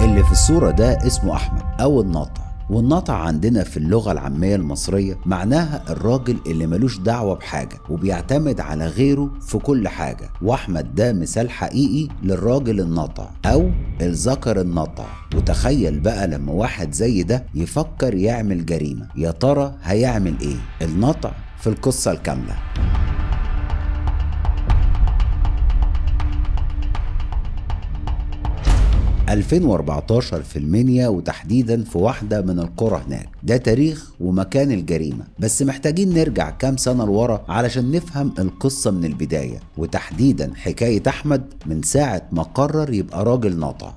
اللي في الصورة ده اسمه أحمد أو الناطع والنطع عندنا في اللغة العامية المصرية معناها الراجل اللي ملوش دعوة بحاجة وبيعتمد على غيره في كل حاجة وأحمد ده مثال حقيقي للراجل النطع أو الذكر النطع وتخيل بقى لما واحد زي ده يفكر يعمل جريمة يا ترى هيعمل ايه النطع في القصة الكاملة 2014 في المنيا وتحديدا في واحدة من القرى هناك ده تاريخ ومكان الجريمة بس محتاجين نرجع كام سنة لورا علشان نفهم القصة من البداية وتحديدا حكاية أحمد من ساعة ما قرر يبقى راجل ناطع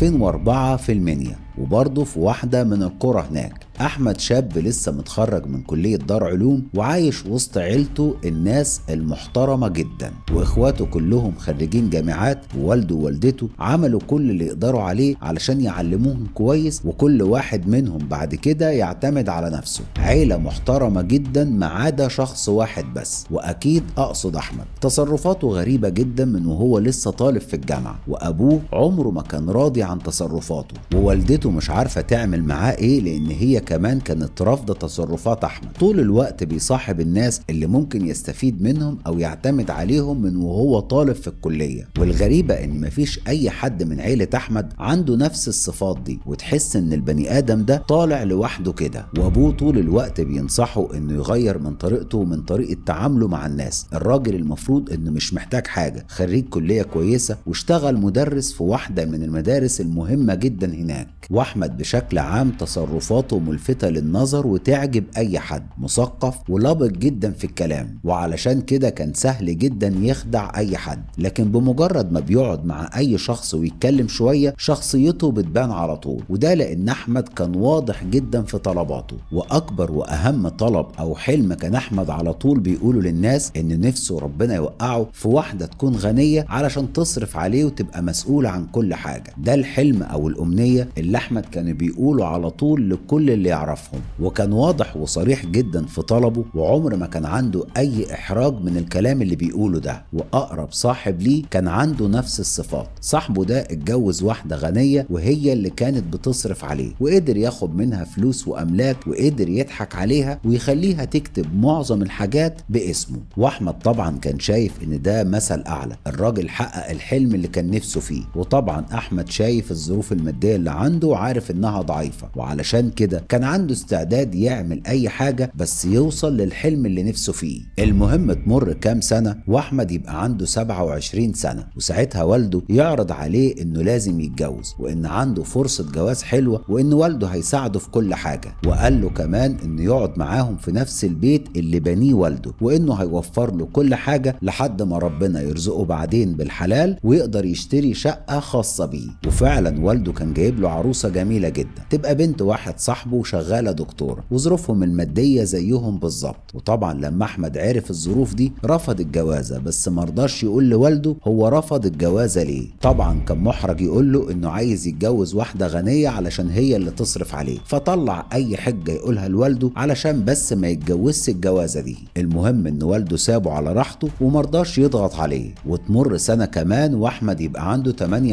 2004 في المنيا وبرضه في واحدة من القرى هناك أحمد شاب لسه متخرج من كلية دار علوم وعايش وسط عيلته الناس المحترمة جدا وإخواته كلهم خريجين جامعات ووالده ووالدته عملوا كل اللي يقدروا عليه علشان يعلموهم كويس وكل واحد منهم بعد كده يعتمد على نفسه عيلة محترمة جدا ما عدا شخص واحد بس وأكيد أقصد أحمد تصرفاته غريبة جدا من وهو لسه طالب في الجامعة وأبوه عمره ما كان راضي عن تصرفاته ووالدته مش عارفة تعمل معاه إيه لأن هي كمان كانت رافضة تصرفات أحمد طول الوقت بيصاحب الناس اللي ممكن يستفيد منهم أو يعتمد عليهم من وهو طالب في الكلية والغريبة إن مفيش أي حد من عيلة أحمد عنده نفس الصفات دي وتحس إن البني آدم ده طالع لوحده كده وأبوه طول الوقت بينصحه إنه يغير من طريقته ومن طريقة تعامله مع الناس الراجل المفروض إنه مش محتاج حاجة خريج كلية كويسة واشتغل مدرس في واحدة من المدارس المهمة جدا هناك وأحمد بشكل عام تصرفاته ملفتة للنظر وتعجب أي حد مثقف ولبق جدا في الكلام وعلشان كده كان سهل جدا يخدع أي حد لكن بمجرد ما بيقعد مع أي شخص ويتكلم شوية شخصيته بتبان على طول وده لأن أحمد كان واضح جدا في طلباته وأكبر وأهم طلب أو حلم كان أحمد على طول بيقوله للناس إن نفسه ربنا يوقعه في واحدة تكون غنية علشان تصرف عليه وتبقى مسؤولة عن كل حاجة ده الحلم أو الأمنية اللي أحمد كان بيقوله على طول لكل اللي يعرفهم وكان واضح وصريح جدا في طلبه وعمر ما كان عنده أي إحراج من الكلام اللي بيقوله ده وأقرب صاحب ليه كان عنده نفس الصفات صاحبه ده اتجوز واحدة غنية وهي اللي كانت بتصرف عليه وقدر ياخد منها فلوس وأملاك وقدر يضحك عليها ويخليها تكتب معظم الحاجات باسمه وأحمد طبعا كان شايف إن ده مثل أعلى الراجل حقق الحلم اللي كان نفسه فيه وطبعا أحمد شايف الظروف المادية اللي عنده وعارف إنها ضعيفة وعلشان كده كان عنده استعداد يعمل أي حاجة بس يوصل للحلم اللي نفسه فيه المهم تمر كام سنة وأحمد يبقى عنده 27 سنة وساعتها والده يعرض عليه إنه لازم يتجوز وإن عنده فرصة جواز حلوة وإن والده هيساعده في كل حاجة وقال له كمان إنه يقعد معاهم في نفس البيت اللي بنيه والده وإنه هيوفر له كل حاجة لحد ما ربنا يرزقه بعدين بالحلال ويقدر يشتري شقة خاصة بيه وفعلا والده كان جايب له عروسة جميلة جدا تبقى بنت واحد صاحبه شغالة دكتورة وظروفهم المادية زيهم بالظبط وطبعا لما أحمد عرف الظروف دي رفض الجوازة بس مرضاش يقول لوالده هو رفض الجوازة ليه طبعا كان محرج يقول له إنه عايز يتجوز واحدة غنية علشان هي اللي تصرف عليه فطلع أي حجة يقولها لوالده علشان بس ما يتجوزش الجوازة دي المهم إن والده سابه على راحته ومرضاش يضغط عليه وتمر سنة كمان وأحمد يبقى عنده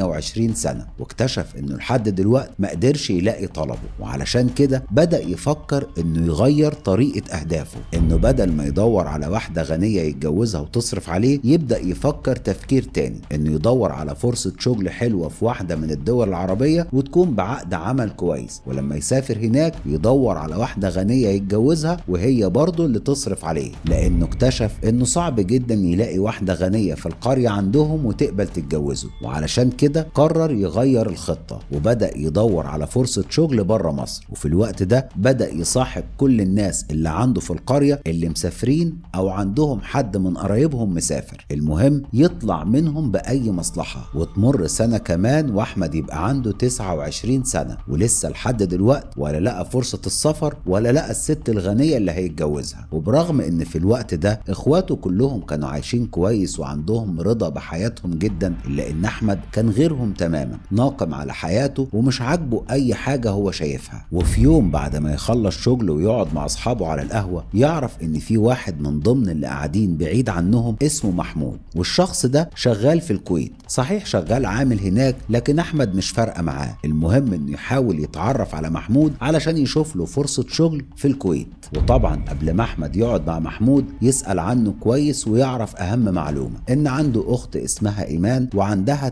28 سنة واكتشف إنه لحد دلوقتي ما قدرش يلاقي طلبه وعلشان كده بدأ يفكر إنه يغير طريقة أهدافه إنه بدل ما يدور على واحدة غنية يتجوزها وتصرف عليه يبدأ يفكر تفكير تاني إنه يدور على فرصة شغل حلوة في واحدة من الدول العربية وتكون بعقد عمل كويس ولما يسافر هناك يدور على واحدة غنية يتجوزها وهي برضه اللي تصرف عليه لأنه اكتشف إنه صعب جدا يلاقي واحدة غنية في القرية عندهم وتقبل تتجوزه وعلشان كده قرر يغير الخطة وبدأ يدور على فرصة شغل بره مصر وفي الوقت ده بدأ يصاحب كل الناس اللي عنده في القرية اللي مسافرين أو عندهم حد من قرايبهم مسافر المهم يطلع منهم بأي مصلحة وتمر سنة كمان وأحمد يبقى عنده 29 سنة ولسه لحد دلوقت ولا لقى فرصة السفر ولا لقى الست الغنية اللي هيتجوزها وبرغم إن في الوقت ده إخواته كلهم كانوا عايشين كويس وعندهم رضا بحياتهم جدا إلا إن أحمد كان غيرهم تماما ناقم على حياته ومش عارف عاجبه اي حاجه هو شايفها وفي يوم بعد ما يخلص شغل ويقعد مع اصحابه على القهوه يعرف ان في واحد من ضمن اللي قاعدين بعيد عنهم اسمه محمود والشخص ده شغال في الكويت صحيح شغال عامل هناك لكن احمد مش فارقه معاه المهم انه يحاول يتعرف على محمود علشان يشوف له فرصه شغل في الكويت وطبعا قبل ما احمد يقعد مع محمود يسال عنه كويس ويعرف اهم معلومه ان عنده اخت اسمها ايمان وعندها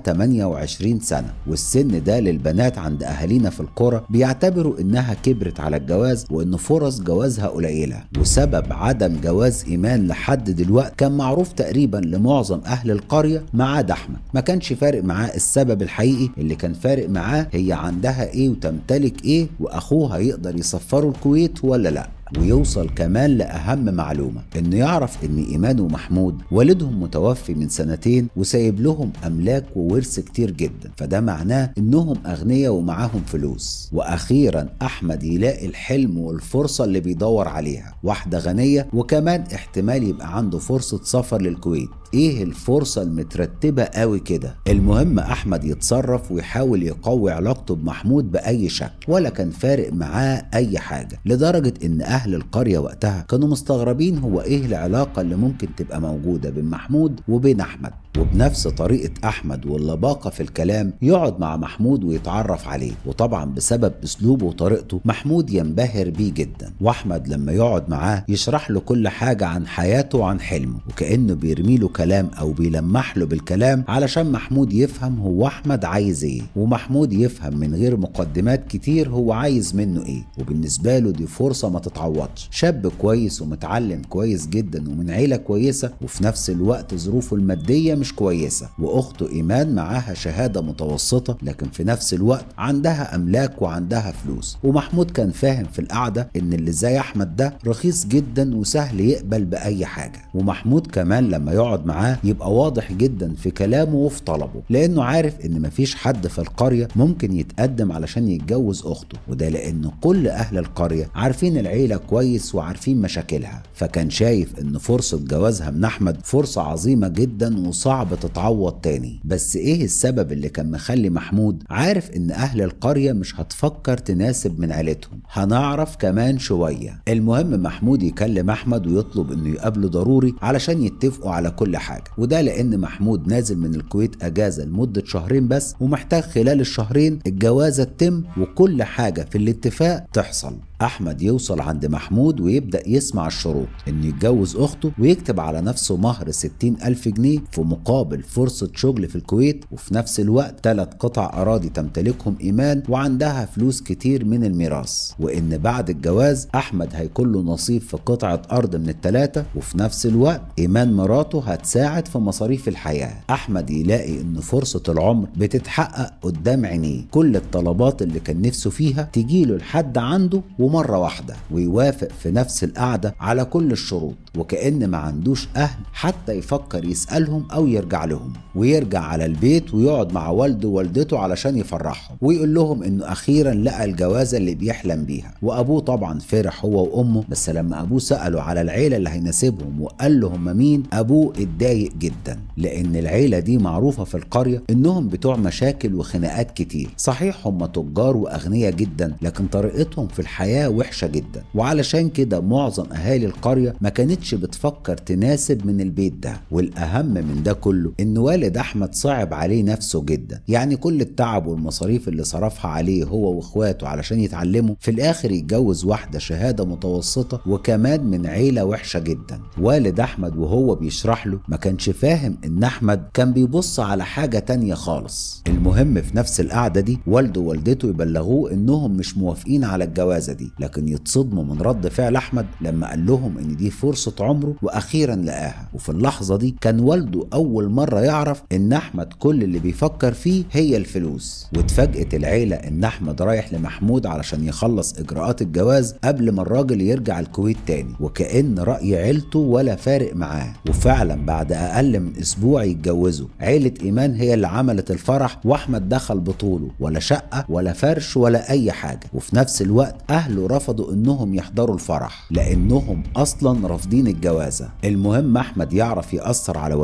28 سنه والسن ده للبنات عند اهالينا في القرى بيعتبروا انها كبرت على الجواز وان فرص جوازها قليله وسبب عدم جواز ايمان لحد دلوقتي كان معروف تقريبا لمعظم اهل القريه ما عدا احمد ما كانش فارق معاه السبب الحقيقي اللي كان فارق معاه هي عندها ايه وتمتلك ايه واخوها يقدر يسفره الكويت ولا لا ويوصل كمان لأهم معلومة إنه يعرف إن إيمان ومحمود والدهم متوفي من سنتين وسايب لهم أملاك وورث كتير جدا فده معناه إنهم أغنياء ومعاهم فلوس وأخيرا أحمد يلاقي الحلم والفرصة اللي بيدور عليها واحدة غنية وكمان احتمال يبقى عنده فرصة سفر للكويت ايه الفرصة المترتبة قوي كده المهم احمد يتصرف ويحاول يقوي علاقته بمحمود باي شكل ولا كان فارق معاه اي حاجة لدرجة ان اهل القرية وقتها كانوا مستغربين هو ايه العلاقة اللي ممكن تبقى موجودة بين محمود وبين احمد وبنفس طريقة احمد واللباقة في الكلام يقعد مع محمود ويتعرف عليه وطبعا بسبب اسلوبه وطريقته محمود ينبهر بيه جدا واحمد لما يقعد معاه يشرح له كل حاجة عن حياته وعن حلمه وكأنه بيرمي له كلام او بيلمح له بالكلام علشان محمود يفهم هو احمد عايز ايه ومحمود يفهم من غير مقدمات كتير هو عايز منه ايه وبالنسبه له دي فرصه ما تتعوضش شاب كويس ومتعلم كويس جدا ومن عيله كويسه وفي نفس الوقت ظروفه الماديه مش كويسه واخته ايمان معاها شهاده متوسطه لكن في نفس الوقت عندها املاك وعندها فلوس ومحمود كان فاهم في القعده ان اللي زي احمد ده رخيص جدا وسهل يقبل باي حاجه ومحمود كمان لما يقعد معاه يبقى واضح جدا في كلامه وفي طلبه لانه عارف ان مفيش حد في القريه ممكن يتقدم علشان يتجوز اخته وده لان كل اهل القريه عارفين العيله كويس وعارفين مشاكلها فكان شايف ان فرصه جوازها من احمد فرصه عظيمه جدا وصعب تتعوض تاني بس ايه السبب اللي كان مخلي محمود عارف ان اهل القريه مش هتفكر تناسب من عيلتهم هنعرف كمان شويه المهم محمود يكلم احمد ويطلب انه يقابله ضروري علشان يتفقوا على كل حاجه وده لان محمود نازل من الكويت اجازه لمده شهرين بس ومحتاج خلال الشهرين الجوازه تتم وكل حاجه في الاتفاق تحصل احمد يوصل عند محمود ويبدا يسمع الشروط انه يتجوز اخته ويكتب على نفسه مهر 60 الف جنيه في مقابل فرصه شغل في الكويت وفي نفس الوقت ثلاث قطع اراضي تمتلكهم ايمان وعندها فلوس كتير من الميراث وان بعد الجواز احمد هيكون له نصيب في قطعه ارض من الثلاثه وفي نفس الوقت ايمان مراته هتساعد في مصاريف الحياه احمد يلاقي ان فرصه العمر بتتحقق قدام عينيه كل الطلبات اللي كان نفسه فيها تجيله لحد عنده ومرة واحدة ويوافق في نفس القعدة على كل الشروط وكأن ما عندوش أهل حتى يفكر يسألهم أو يرجع لهم ويرجع على البيت ويقعد مع والده ووالدته علشان يفرحهم ويقول لهم إنه أخيرا لقى الجوازة اللي بيحلم بيها وأبوه طبعا فرح هو وأمه بس لما أبوه سأله على العيلة اللي هيناسبهم وقال له هم مين أبوه اتضايق جدا لأن العيلة دي معروفة في القرية إنهم بتوع مشاكل وخناقات كتير صحيح هم تجار وأغنياء جدا لكن طريقتهم في الحياة وحشة جدا وعلشان كده معظم أهالي القرية ما كانتش بتفكر تناسب من البيت ده والأهم من ده كله إن والد أحمد صعب عليه نفسه جدا يعني كل التعب والمصاريف اللي صرفها عليه هو وإخواته علشان يتعلموا في الآخر يتجوز واحدة شهادة متوسطة وكمان من عيلة وحشة جدا والد أحمد وهو بيشرح له ما كانش فاهم إن أحمد كان بيبص على حاجة تانية خالص المهم في نفس القعدة دي والده ووالدته يبلغوه إنهم مش موافقين على الجوازة دي لكن يتصدموا من رد فعل احمد لما قال لهم ان دي فرصه عمره واخيرا لقاها وفي اللحظه دي كان والده اول مره يعرف ان احمد كل اللي بيفكر فيه هي الفلوس واتفاجئت العيله ان احمد رايح لمحمود علشان يخلص اجراءات الجواز قبل ما الراجل يرجع الكويت تاني وكأن راي عيلته ولا فارق معاه وفعلا بعد اقل من اسبوع يتجوزوا عيله ايمان هي اللي عملت الفرح واحمد دخل بطوله ولا شقه ولا فرش ولا اي حاجه وفي نفس الوقت اهله رفضوا انهم يحضروا الفرح لانهم اصلا رافضين الجوازه المهم احمد يعرف ياثر على والدته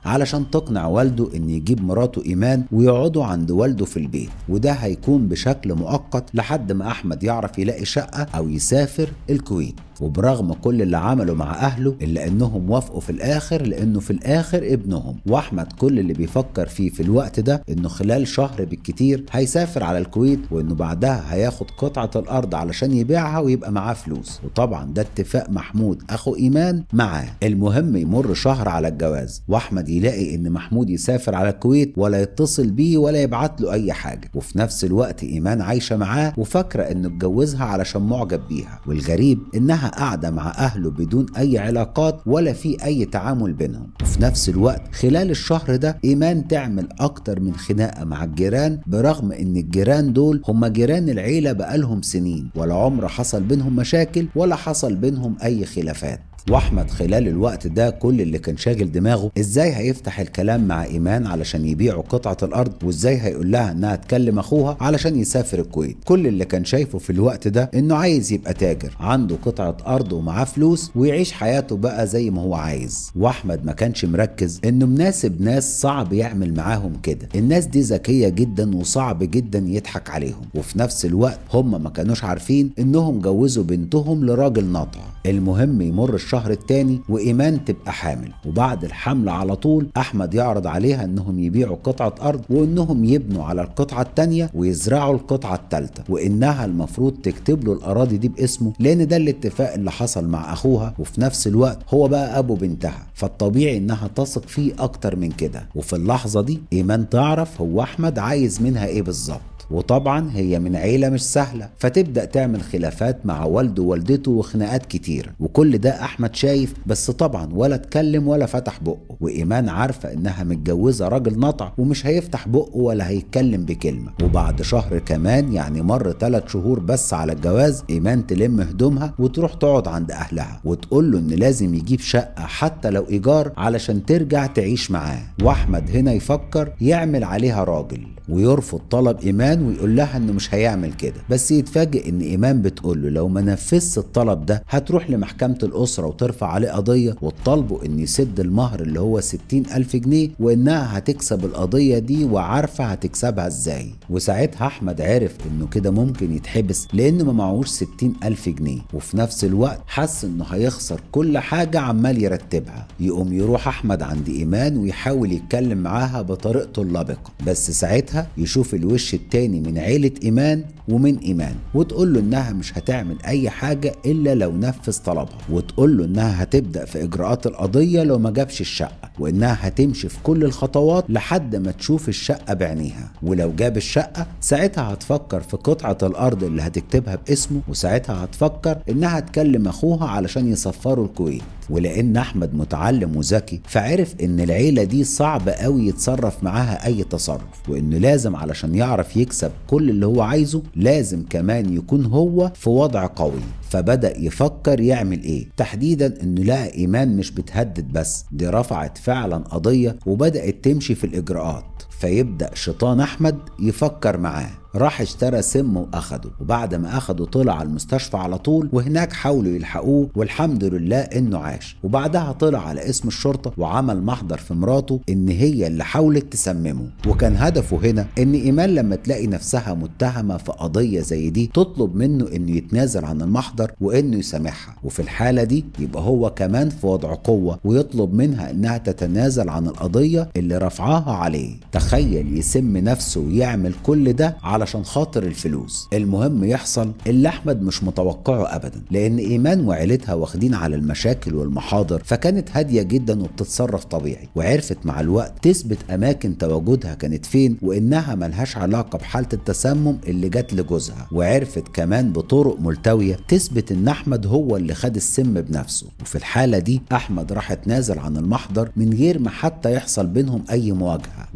علشان تقنع والده ان يجيب مراته ايمان ويقعدوا عند والده في البيت وده هيكون بشكل مؤقت لحد ما احمد يعرف يلاقي شقه او يسافر الكويت وبرغم كل اللي عمله مع اهله الا انهم وافقوا في الاخر لانه في الاخر ابنهم واحمد كل اللي بيفكر فيه في الوقت ده انه خلال شهر بالكتير هيسافر على الكويت وانه بعدها هياخد قطعه الارض علشان يبيعها ويبقى معاه فلوس وطبعا ده اتفاق محمود اخو ايمان معاه المهم يمر شهر على الجواز واحمد يلاقي ان محمود يسافر على الكويت ولا يتصل بيه ولا يبعت له اي حاجه وفي نفس الوقت ايمان عايشه معاه وفاكره انه اتجوزها علشان معجب بيها والغريب انها قاعده مع اهله بدون اي علاقات ولا في اي تعامل بينهم وفي نفس الوقت خلال الشهر ده ايمان تعمل اكتر من خناقه مع الجيران برغم ان الجيران دول هم جيران العيله بقالهم سنين ولا عمر حصل بينهم مشاكل ولا حصل بينهم اي خلافات واحمد خلال الوقت ده كل اللي كان شاغل دماغه ازاي هيفتح الكلام مع ايمان علشان يبيعوا قطعه الارض وازاي هيقول لها انها تكلم اخوها علشان يسافر الكويت كل اللي كان شايفه في الوقت ده انه عايز يبقى تاجر عنده قطعه ارض ومعاه فلوس ويعيش حياته بقى زي ما هو عايز واحمد ما كانش مركز انه مناسب ناس صعب يعمل معاهم كده الناس دي ذكيه جدا وصعب جدا يضحك عليهم وفي نفس الوقت هم ما كانوش عارفين انهم جوزوا بنتهم لراجل ناطع المهم يمر الشهر التاني وإيمان تبقى حامل وبعد الحمل على طول أحمد يعرض عليها إنهم يبيعوا قطعة أرض وإنهم يبنوا على القطعة التانية ويزرعوا القطعة التالتة وإنها المفروض تكتب له الأراضي دي باسمه لأن ده الاتفاق اللي حصل مع أخوها وفي نفس الوقت هو بقى أبو بنتها فالطبيعي إنها تثق فيه أكتر من كده وفي اللحظة دي إيمان تعرف هو أحمد عايز منها إيه بالظبط وطبعا هي من عيلة مش سهلة فتبدأ تعمل خلافات مع والده ووالدته وخناقات كتير وكل ده أحمد شايف بس طبعا ولا اتكلم ولا فتح بقه وإيمان عارفة إنها متجوزة راجل نطع ومش هيفتح بقه ولا هيتكلم بكلمة وبعد شهر كمان يعني مر ثلاث شهور بس على الجواز إيمان تلم هدومها وتروح تقعد عند أهلها وتقول له إن لازم يجيب شقة حتى لو إيجار علشان ترجع تعيش معاه وأحمد هنا يفكر يعمل عليها راجل ويرفض طلب ايمان ويقول لها انه مش هيعمل كده بس يتفاجئ ان ايمان بتقول له لو ما نفذش الطلب ده هتروح لمحكمه الاسره وترفع عليه قضيه وتطالبه ان يسد المهر اللي هو 60 الف جنيه وانها هتكسب القضيه دي وعارفه هتكسبها ازاي وساعتها احمد عرف انه كده ممكن يتحبس لانه ما معهوش 60 الف جنيه وفي نفس الوقت حس انه هيخسر كل حاجه عمال يرتبها يقوم يروح احمد عند ايمان ويحاول يتكلم معاها بطريقته اللبقه بس ساعتها ساعتها يشوف الوش التاني من عيلة إيمان ومن إيمان وتقول له إنها مش هتعمل أي حاجة إلا لو نفذ طلبها وتقول له إنها هتبدأ في إجراءات القضية لو ما جابش الشقة وإنها هتمشي في كل الخطوات لحد ما تشوف الشقة بعينيها ولو جاب الشقة ساعتها هتفكر في قطعة الأرض اللي هتكتبها باسمه وساعتها هتفكر إنها تكلم أخوها علشان يسفروا الكويت ولان احمد متعلم وذكي فعرف ان العيله دي صعب قوي يتصرف معاها اي تصرف وانه لازم علشان يعرف يكسب كل اللي هو عايزه لازم كمان يكون هو في وضع قوي فبدا يفكر يعمل ايه تحديدا انه لقى ايمان مش بتهدد بس دي رفعت فعلا قضيه وبدات تمشي في الاجراءات فيبدا شيطان احمد يفكر معاه راح اشترى سم واخده وبعد ما اخده طلع على المستشفى على طول وهناك حاولوا يلحقوه والحمد لله انه عاش وبعدها طلع على اسم الشرطه وعمل محضر في مراته ان هي اللي حاولت تسممه وكان هدفه هنا ان ايمان لما تلاقي نفسها متهمه في قضيه زي دي تطلب منه انه يتنازل عن المحضر وانه يسامحها وفي الحاله دي يبقى هو كمان في وضع قوه ويطلب منها انها تتنازل عن القضيه اللي رفعاها عليه تخيل يسم نفسه ويعمل كل ده علشان خاطر الفلوس المهم يحصل اللي احمد مش متوقعه ابدا لان ايمان وعيلتها واخدين على المشاكل والمحاضر فكانت هاديه جدا وبتتصرف طبيعي وعرفت مع الوقت تثبت اماكن تواجدها كانت فين وانها ملهاش علاقه بحاله التسمم اللي جت لجوزها وعرفت كمان بطرق ملتويه تثبت ان احمد هو اللي خد السم بنفسه وفي الحاله دي احمد راح اتنازل عن المحضر من غير ما حتى يحصل بينهم اي مواجهه وساعتها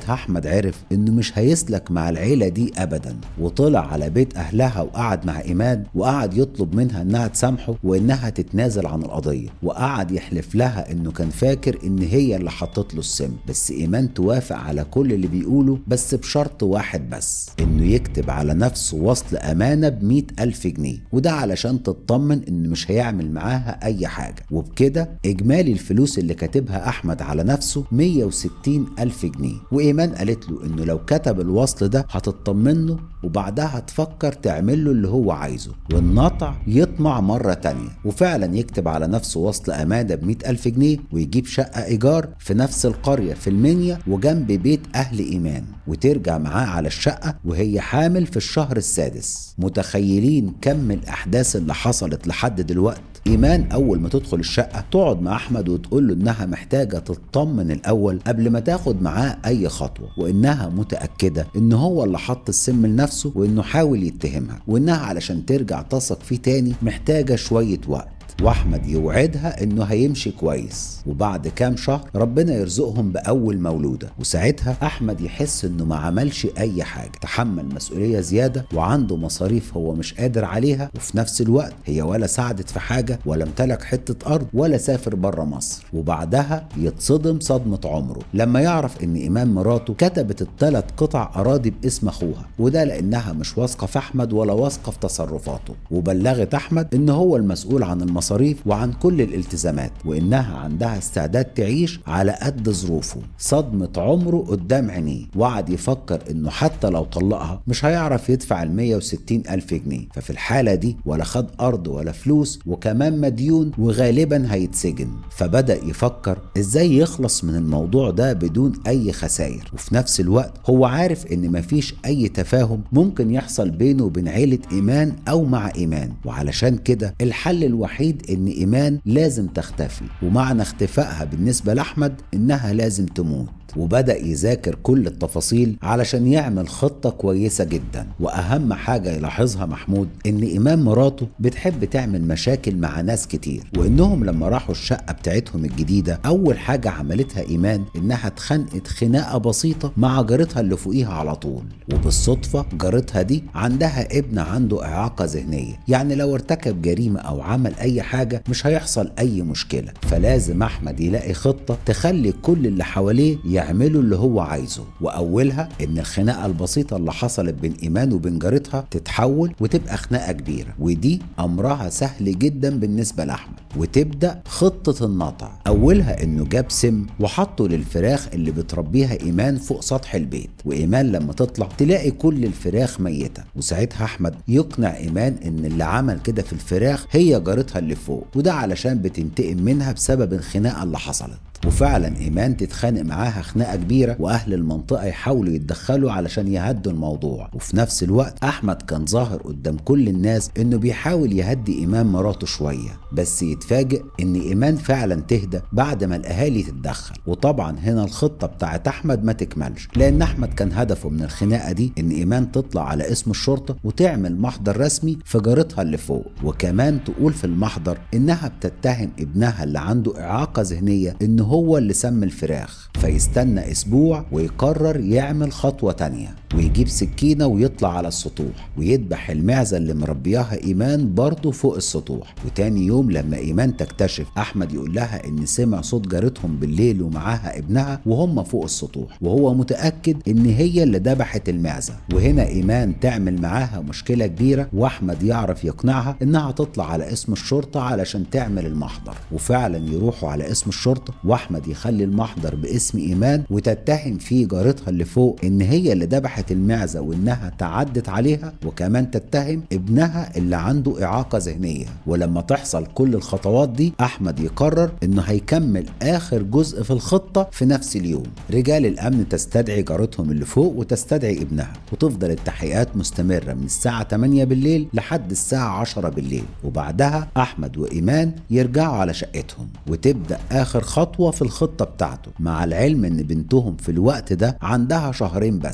وساعتها احمد عرف انه مش هيسلك مع العيله دي ابدا وطلع على بيت اهلها وقعد مع ايمان وقعد يطلب منها انها تسامحه وانها تتنازل عن القضيه وقعد يحلف لها انه كان فاكر ان هي اللي حطت له السم بس ايمان توافق على كل اللي بيقوله بس بشرط واحد بس انه يكتب على نفسه وصل امانه ب ألف جنيه وده علشان تطمن انه مش هيعمل معاها اي حاجه وبكده اجمالي الفلوس اللي كاتبها احمد على نفسه 160 ألف جنيه وإيمان قالت له إنه لو كتب الوصل ده هتطمنه وبعدها هتفكر تعمل له اللي هو عايزه والنطع يطمع مرة تانية وفعلا يكتب على نفسه وصل أمانة ب ألف جنيه ويجيب شقة إيجار في نفس القرية في المنيا وجنب بيت أهل إيمان وترجع معاه على الشقة وهي حامل في الشهر السادس متخيلين كم الأحداث اللي حصلت لحد دلوقتي ايمان اول ما تدخل الشقه تقعد مع احمد وتقول له انها محتاجه تطمن الاول قبل ما تاخد معاه اي خطوه وانها متاكده ان هو اللي حط السم لنفسه وانه حاول يتهمها وانها علشان ترجع تثق فيه تاني محتاجه شويه وقت واحمد يوعدها انه هيمشي كويس وبعد كام شهر ربنا يرزقهم باول مولوده وساعتها احمد يحس انه ما عملش اي حاجه تحمل مسؤوليه زياده وعنده مصاريف هو مش قادر عليها وفي نفس الوقت هي ولا ساعدت في حاجه ولا امتلك حته ارض ولا سافر بره مصر وبعدها يتصدم صدمه عمره لما يعرف ان ايمان مراته كتبت الثلاث قطع اراضي باسم اخوها وده لانها مش واثقه في احمد ولا واثقه في تصرفاته وبلغت احمد ان هو المسؤول عن المصاريف المصاريف وعن كل الالتزامات وانها عندها استعداد تعيش على قد ظروفه صدمة عمره قدام عينيه وقعد يفكر انه حتى لو طلقها مش هيعرف يدفع ال 160 الف جنيه ففي الحالة دي ولا خد ارض ولا فلوس وكمان مديون وغالبا هيتسجن فبدأ يفكر ازاي يخلص من الموضوع ده بدون اي خسائر وفي نفس الوقت هو عارف ان مفيش اي تفاهم ممكن يحصل بينه وبين عيلة ايمان او مع ايمان وعلشان كده الحل الوحيد ان ايمان لازم تختفي ومعنى اختفائها بالنسبه لاحمد انها لازم تموت وبدأ يذاكر كل التفاصيل علشان يعمل خطة كويسة جدا وأهم حاجة يلاحظها محمود إن إمام مراته بتحب تعمل مشاكل مع ناس كتير وإنهم لما راحوا الشقة بتاعتهم الجديدة أول حاجة عملتها إيمان إنها اتخانقت خناقة بسيطة مع جارتها اللي فوقيها على طول وبالصدفة جارتها دي عندها ابن عنده إعاقة ذهنية يعني لو ارتكب جريمة أو عمل أي حاجة مش هيحصل أي مشكلة فلازم أحمد يلاقي خطة تخلي كل اللي حواليه يعملوا اللي هو عايزه واولها ان الخناقه البسيطه اللي حصلت بين ايمان وبين جارتها تتحول وتبقى خناقه كبيره ودي امرها سهل جدا بالنسبه لاحمد وتبدا خطه النطع اولها انه جاب سم وحطه للفراخ اللي بتربيها ايمان فوق سطح البيت وايمان لما تطلع تلاقي كل الفراخ ميته وساعتها احمد يقنع ايمان ان اللي عمل كده في الفراخ هي جارتها اللي فوق وده علشان بتنتقم منها بسبب الخناقه اللي حصلت وفعلا ايمان تتخانق معاها خناقه كبيره واهل المنطقه يحاولوا يتدخلوا علشان يهدوا الموضوع وفي نفس الوقت احمد كان ظاهر قدام كل الناس انه بيحاول يهدي ايمان مراته شويه بس يتفاجئ ان ايمان فعلا تهدى بعد ما الاهالي تتدخل وطبعا هنا الخطه بتاعت احمد ما تكملش لان احمد كان هدفه من الخناقه دي ان ايمان تطلع على اسم الشرطه وتعمل محضر رسمي في جارتها اللي فوق وكمان تقول في المحضر انها بتتهم ابنها اللي عنده اعاقه ذهنيه انه هو اللي سم الفراخ فيستنى اسبوع ويقرر يعمل خطوه تانيه ويجيب سكينه ويطلع على السطوح ويذبح المعزه اللي مربياها ايمان برضه فوق السطوح وتاني يوم لما ايمان تكتشف احمد يقول لها ان سمع صوت جارتهم بالليل ومعاها ابنها وهم فوق السطوح وهو متاكد ان هي اللي ذبحت المعزه وهنا ايمان تعمل معاها مشكله كبيره واحمد يعرف يقنعها انها تطلع على اسم الشرطه علشان تعمل المحضر وفعلا يروحوا على اسم الشرطه واحمد يخلي المحضر باسم ايمان وتتهم فيه جارتها اللي فوق ان هي اللي ذبحت المعزه وانها تعدت عليها وكمان تتهم ابنها اللي عنده اعاقه ذهنيه ولما تحصل كل الخطوات دي احمد يقرر انه هيكمل اخر جزء في الخطه في نفس اليوم رجال الامن تستدعي جارتهم اللي فوق وتستدعي ابنها وتفضل التحقيقات مستمره من الساعه 8 بالليل لحد الساعه 10 بالليل وبعدها احمد وايمان يرجعوا على شقتهم وتبدا اخر خطوه في الخطه بتاعته مع العلم ان بنتهم في الوقت ده عندها شهرين بس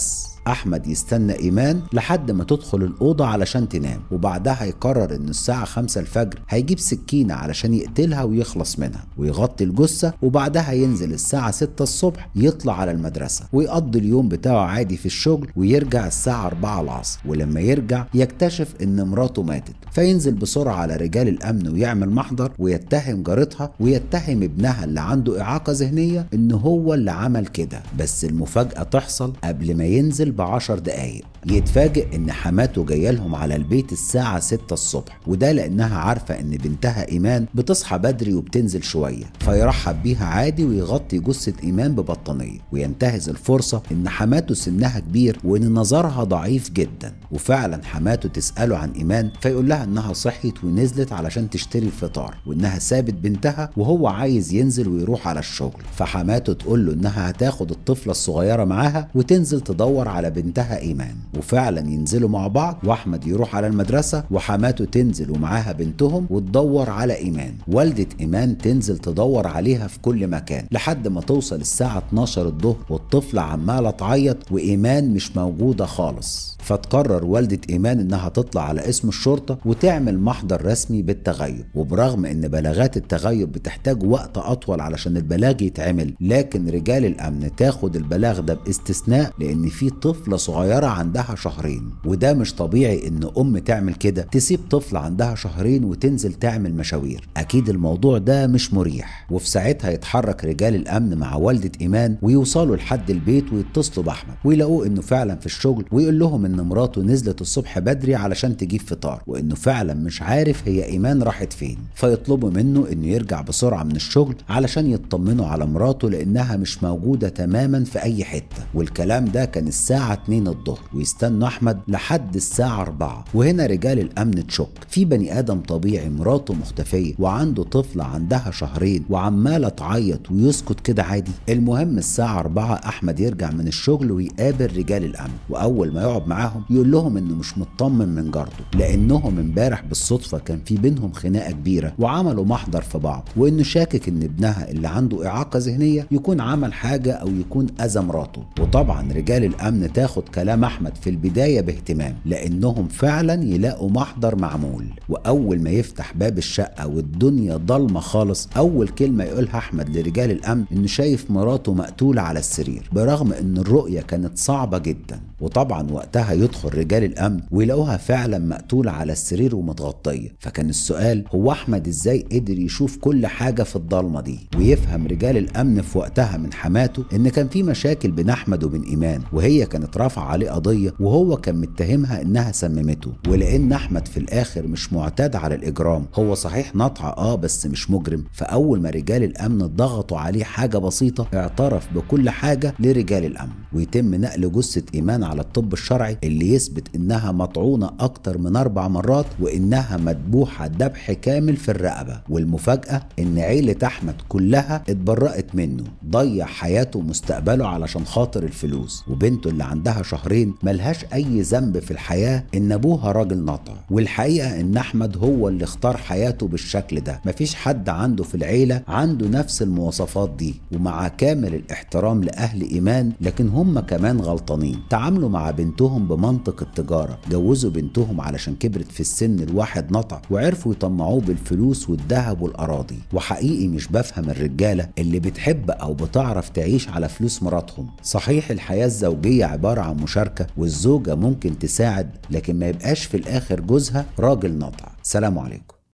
احمد يستنى ايمان لحد ما تدخل الاوضه علشان تنام وبعدها يقرر ان الساعه 5 الفجر هيجيب سكينه علشان يقتلها ويخلص منها ويغطي الجثه وبعدها ينزل الساعه 6 الصبح يطلع على المدرسه ويقضي اليوم بتاعه عادي في الشغل ويرجع الساعه 4 العصر ولما يرجع يكتشف ان مراته ماتت فينزل بسرعه على رجال الامن ويعمل محضر ويتهم جارتها ويتهم ابنها اللي عنده اعاقه ذهنيه ان هو اللي عمل كده بس المفاجاه تحصل قبل ما ينزل بعشر دقايق يتفاجئ ان حماته جايه لهم على البيت الساعه 6 الصبح وده لانها عارفه ان بنتها ايمان بتصحى بدري وبتنزل شويه فيرحب بيها عادي ويغطي جثه ايمان ببطانيه وينتهز الفرصه ان حماته سنها كبير وان نظرها ضعيف جدا وفعلا حماته تساله عن ايمان فيقول لها انها صحيت ونزلت علشان تشتري الفطار وانها سابت بنتها وهو عايز ينزل ويروح على الشغل فحماته تقول له انها هتاخد الطفله الصغيره معاها وتنزل تدور على بنتها ايمان وفعلا ينزلوا مع بعض واحمد يروح على المدرسه وحماته تنزل ومعاها بنتهم وتدور على ايمان والده ايمان تنزل تدور عليها في كل مكان لحد ما توصل الساعه 12 الظهر والطفله عماله تعيط وايمان مش موجوده خالص فتقرر والدة إيمان إنها تطلع على اسم الشرطة وتعمل محضر رسمي بالتغيب وبرغم إن بلاغات التغيب بتحتاج وقت أطول علشان البلاغ يتعمل لكن رجال الأمن تاخد البلاغ ده باستثناء لأن في طفلة صغيرة عندها شهرين وده مش طبيعي إن أم تعمل كده تسيب طفلة عندها شهرين وتنزل تعمل مشاوير أكيد الموضوع ده مش مريح وفي ساعتها يتحرك رجال الأمن مع والدة إيمان ويوصلوا لحد البيت ويتصلوا بأحمد ويلاقوه إنه فعلا في الشغل ويقول لهم إن مراته نزلت الصبح بدري علشان تجيب فطار وإنه فعلا مش عارف هي إيمان راحت فين فيطلبوا منه إنه يرجع بسرعة من الشغل علشان يطمنوا على مراته لأنها مش موجودة تماما في أي حتة والكلام ده كان الساعة 2 الظهر ويستنوا أحمد لحد الساعة 4 وهنا رجال الأمن تشك في بني آدم طبيعي مراته مختفية وعنده طفلة عندها شهرين وعمالة تعيط ويسكت كده عادي المهم الساعة 4 أحمد يرجع من الشغل ويقابل رجال الأمن وأول ما يقعد معاهم يقول لهم إنه مش مطمن من جارته لأنهم امبارح بالصدفة كان في بينهم خناقة كبيرة وعملوا محضر في بعض وإنه شاكك إن ابنها اللي عنده إعاقة ذهنية يكون عمل حاجة أو يكون أذى مراته وطبعا رجال الأمن تاخد كلام أحمد في البداية باهتمام لأنهم فعلا يلاقوا محضر معمول وأول ما يفتح باب الشقة والدنيا ضلمة خالص أول كلمة يقولها أحمد لرجال الأمن إنه شايف مراته مقتولة على السرير برغم إن الرؤية كانت صعبة جدا وطبعا وقتها يدخل رجال الأمن ويلاقوها فعلا مقتولة على السرير ومتغطية فكان السؤال هو أحمد إزاي قدر يشوف كل حاجة في الضلمة دي ويفهم رجال الأمن في وقتها من حماته إن كان في مشاكل بين أحمد وبين إيمان وهي كانت رافعة عليه قضية وهو كان متهمها إنها سممته ولأن أحمد في الآخر مش معتاد على الإجرام هو صحيح نطع آه بس مش مجرم فأول ما رجال الأمن ضغطوا عليه حاجة بسيطة اعترف بكل حاجة لرجال الأمن ويتم نقل جثة إيمان على الطب الشرعي اللي يثبت إنها مطعونة أكتر من أربع مرات وإنها مذبوحة ذبح كامل في الرقبة والمفاجأة إن عيلة أحمد كلها اتبرأت منه ضيع حياته ومستقبله علشان خاطر الفلوس وبنته اللي عندها شهرين ملهاش أي ذنب في الحياة إن أبوها راجل ناطع والحقيقة إن أحمد هو اللي اختار حياته بالشكل ده مفيش حد عنده في العيلة عنده نفس المواصفات دي ومع كامل الاحترام لأهل إيمان لكن هم كمان غلطانين تعاملوا مع بنتهم بمنطق التجارة جوزوا بنتهم علشان كبرت في السن الواحد نطع وعرفوا يطمعوه بالفلوس والذهب والأراضي وحقيقي مش بفهم الرجالة اللي بتحب أو بتعرف تعيش على فلوس مراتهم صحيح الحياة الزوجية عبارة عن مشاركة والزوجة ممكن تساعد لكن ما يبقاش في الآخر جوزها راجل ناطع سلام عليكم